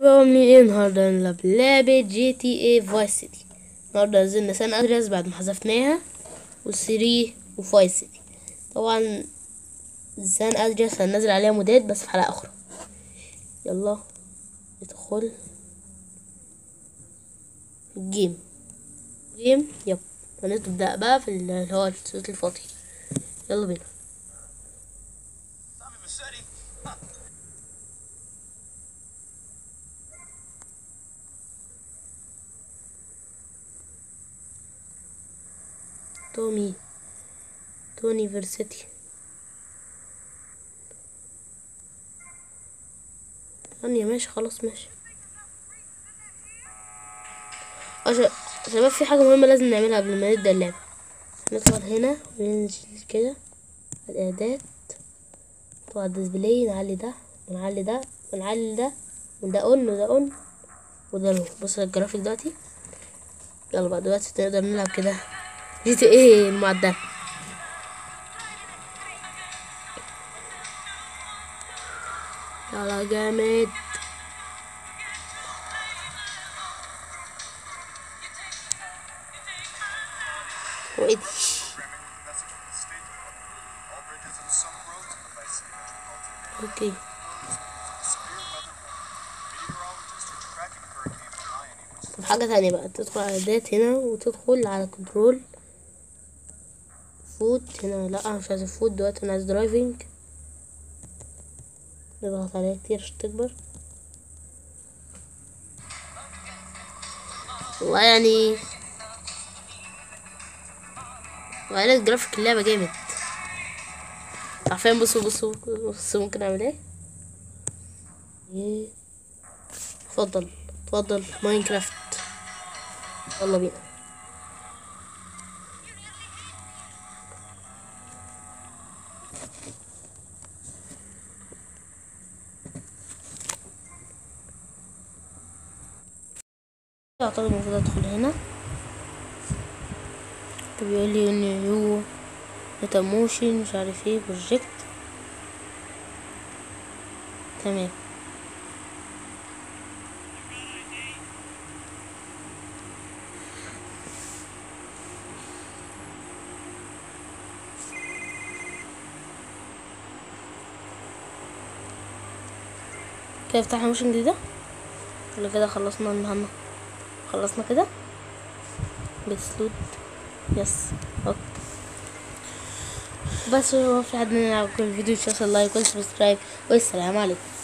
عاملين ايه النهارده نلعب لعبة جي تي اي فايس سيتي النهارده نزلنا سان ادرياس بعد ما حذفناها وثري وفايس سيتي طبعا سان ادرياس هننزل عليها مودات بس في حلقة اخرى يلا ندخل الجيم جيم يب هنبدأ بقى في اللي هو الصوت الفاضي يلا بينا Tommy Massetti. تومي توني فيرسيتي ثانية ماشي خلاص ماشي اه شا- شباب في حاجة مهمة لازم نعملها قبل ما نبدأ اللعبة ندخل هنا وننزل كده الإعداد طبعا الديسبلاي نعلي ده ونعلي ده ونعلي ده وده اون وده اون وده لو بص الجرافيك دلوقتي يلا بقى دلوقتي نقدر نلعب كده جي تي ايه المعدل يلا جامد وايه دي Programming message from the State Department. All bridges and some roads in the Vice City metropolitan اوكي severe weather warning. Meteorologists are tracking Hurricane Hermione, which is طب حاجة تانية بقى تدخل على اعدادات هنا وتدخل على كنترول فوت هنا لا مش عايز فوت دلوقتي انا عايز درايفنج نضغط عليها كتير عشان تكبر والله يعني وعلى جرافيك اللعبة جامد عارفين بصوا بصوا بصوا ممكن اعمل ايه ايه اتفضل اتفضل ماينكرافت يلا بينا اعتقد المفروض ادخل هنا طب يقول لي ان يو ميتا موشن مش عارف ايه بروجكت تمام كده فتحنا موشن جديدة ولا كده خلصنا المهمة خلصنا كده بتسلود يس اوكي بس هو في حد يعجبكم الفيديو يشوف لايك وسبسكرايب والسلام عليكم